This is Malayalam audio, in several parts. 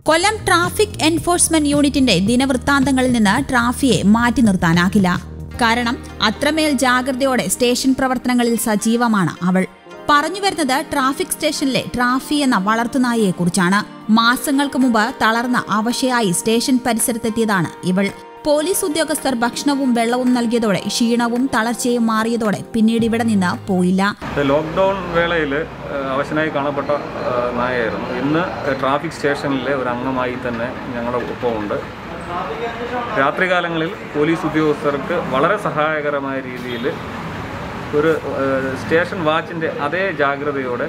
കൊല്ലം ട്രാഫിക് എൻഫോഴ്സ്മെന്റ് യൂണിറ്റിന്റെ ദിനവൃത്താന്തങ്ങളിൽ നിന്ന് ട്രാഫിയെ മാറ്റി നിർത്താനാകില്ല കാരണം അത്രമേൽ ജാഗ്രതയോടെ സ്റ്റേഷൻ പ്രവർത്തനങ്ങളിൽ സജീവമാണ് അവൾ പറഞ്ഞു വരുന്നത് ട്രാഫിക് സ്റ്റേഷനിലെ ട്രാഫി എന്ന വളർത്തുനായയെക്കുറിച്ചാണ് മാസങ്ങൾക്ക് മുമ്പ് തളർന്ന അവശയായി സ്റ്റേഷൻ പരിസരത്തെത്തിയതാണ് ഇവൾ പോലീസ് ഉദ്യോഗസ്ഥർ ഭക്ഷണവും വെള്ളവും നൽകിയതോടെ ക്ഷീണവും തളർച്ചയും മാറിയതോടെ പിന്നീട് ഇവിടെ നിന്ന് പോയില്ല ലോക്ക്ഡൗൺ വേളയിൽ അവശനായി കാണപ്പെട്ട ആ, നായയായിരുന്നു ഇന്ന് ട്രാഫിക് സ്റ്റേഷനിലെ ഒരു അംഗമായി തന്നെ ഞങ്ങളുടെ ഒപ്പമുണ്ട് രാത്രികാലങ്ങളിൽ പോലീസ് ഉദ്യോഗസ്ഥർക്ക് വളരെ സഹായകരമായ രീതിയിൽ ഒരു ആ, സ്റ്റേഷൻ വാച്ചിൻ്റെ അതേ ജാഗ്രതയോടെ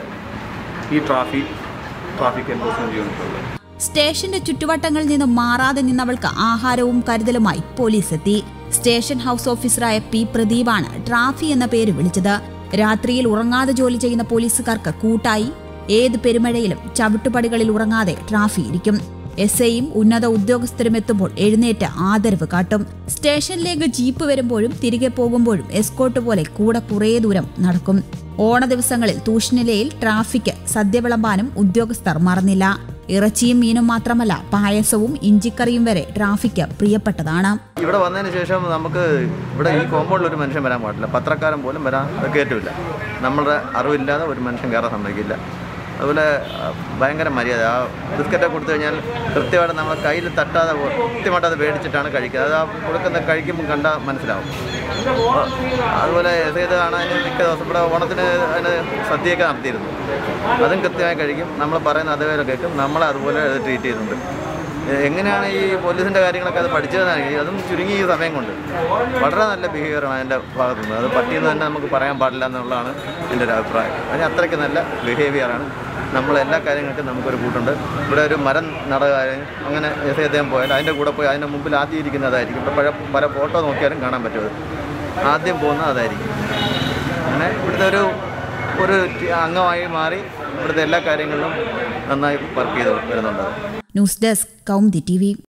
ഈ ട്രാഫിക് ട്രാഫിക് എൻഫോഴ്സ്മെൻറ്റ് യൂണിറ്റുള്ളത് സ്റ്റേഷന്റെ ചുറ്റുവട്ടങ്ങളിൽ നിന്ന് മാറാതെ നിന്നവൾക്ക് ആഹാരവും കരുതലുമായി പോലീസ് എത്തി സ്റ്റേഷൻ ഹൗസ് ഓഫീസറായ പി പ്രദീപാണ് ട്രാഫി എന്ന പേര് വിളിച്ചത് രാത്രിയിൽ ഉറങ്ങാതെ ജോലി ചെയ്യുന്ന പോലീസുകാർക്ക് കൂട്ടായി ഏത് പെരുമഴയിലും ചവിട്ടുപടികളിൽ ഉറങ്ങാതെ ട്രാഫി ഇരിക്കും എസ് ഐയും ഉന്നത ഉദ്യോഗസ്ഥരും എത്തുമ്പോൾ എഴുന്നേറ്റ് ആദരവ് കാട്ടും സ്റ്റേഷനിലേക്ക് ജീപ്പ് വരുമ്പോഴും തിരികെ പോകുമ്പോഴും എസ്കോട്ട് പോലെ കൂടെ കുറേ ദൂരം നടക്കും ഓണ ദിവസങ്ങളിൽ തൂഷ്ണിലയിൽ ട്രാഫിക് സദ്യ വിളമ്പാനും ഉദ്യോഗസ്ഥർ മറന്നില്ല ഇറച്ചിയും മീനും മാത്രമല്ല പായസവും ഇഞ്ചിക്കറിയും വരെ ട്രാഫിക്ക് പ്രിയപ്പെട്ടതാണ് ഇവിടെ വന്നതിന് ശേഷം നമുക്ക് ഇവിടെ ഈ കോമ്പൗണ്ടിൽ ഒരു മനുഷ്യൻ വരാൻ പാടില്ല പത്രക്കാരൻ പോലും വരാൻ കയറ്റില്ല നമ്മളുടെ അറിവില്ലാതെ ഒരു മനുഷ്യൻ കയറാൻ സമ്മതിക്കില്ല അതുപോലെ ആ, ഭയങ്കര മര്യാദ ആ ബിസ്ക്കറ്റ് കൊടുത്തു കഴിഞ്ഞാൽ കൃത്യമായിട്ട് നമ്മളെ കയ്യിൽ തട്ടാതെ പോ- കൃത്യമായിട്ട് അത് മേടിച്ചിട്ടാണ് കഴിക്കുന്നത് അത് ആ കൊടുക്കുന്ന കഴിക്കുമ്പോൾ കണ്ടാൽ മനസ്സിലാവും അപ്പോൾ അതുപോലെ ഇത് കാണാൻ മിക്ക ദിവസം ഇവിടെ ഓണത്തിന് അതിന് സദ്യയൊക്കെ നടത്തിയിരുന്നു അതും കൃത്യമായി കഴിക്കും നമ്മൾ പറയുന്ന അതേപോലെ കേൾക്കും നമ്മളെ അതുപോലെ അത് ട്രീറ്റ് ചെയ്യുന്നുണ്ട് എങ്ങനെയാണ് ഈ പോലീസിൻ്റെ കാര്യങ്ങളൊക്കെ അത് പഠിച്ചതെന്നാണെങ്കിൽ അതും ചുരുങ്ങിയ ഈ സമയം കൊണ്ട് വളരെ നല്ല ബിഹേവിയറാണ് എൻ്റെ ഭാഗത്തു നിന്ന് അത് പറ്റിയെന്ന് തന്നെ നമുക്ക് പറയാൻ പാടില്ല എന്നുള്ളതാണ് എൻ്റെ ഒരു അഭിപ്രായം അതിന് അത്രയ്ക്ക് നല്ല ബിഹേവിയറാണ് നമ്മൾ എല്ലാ കാര്യങ്ങൾക്കും നമുക്കൊരു കൂട്ടുണ്ട് ഇവിടെ ഒരു മരം നടകാരൻ അങ്ങനെ എസ് അദ്ദേഹം പോയാൽ അതിൻ്റെ കൂടെ പോയി അതിൻ്റെ മുമ്പിൽ ആദ്യം ഇരിക്കുന്നതായിരിക്കും ഇവിടെ പല പല ഫോട്ടോ നോക്കിയാലും കാണാൻ പറ്റും അത് ആദ്യം പോകുന്നത് അതായിരിക്കും അങ്ങനെ ഇവിടുത്തെ ഒരു ഒരു അംഗമായി മാറി ഇവിടുത്തെ എല്ലാ കാര്യങ്ങളിലും നന്നായി വർക്ക് ചെയ്ത് വരുന്നുണ്ട് ന്യൂസ് ഡെസ്ക് കൗമുദി ടി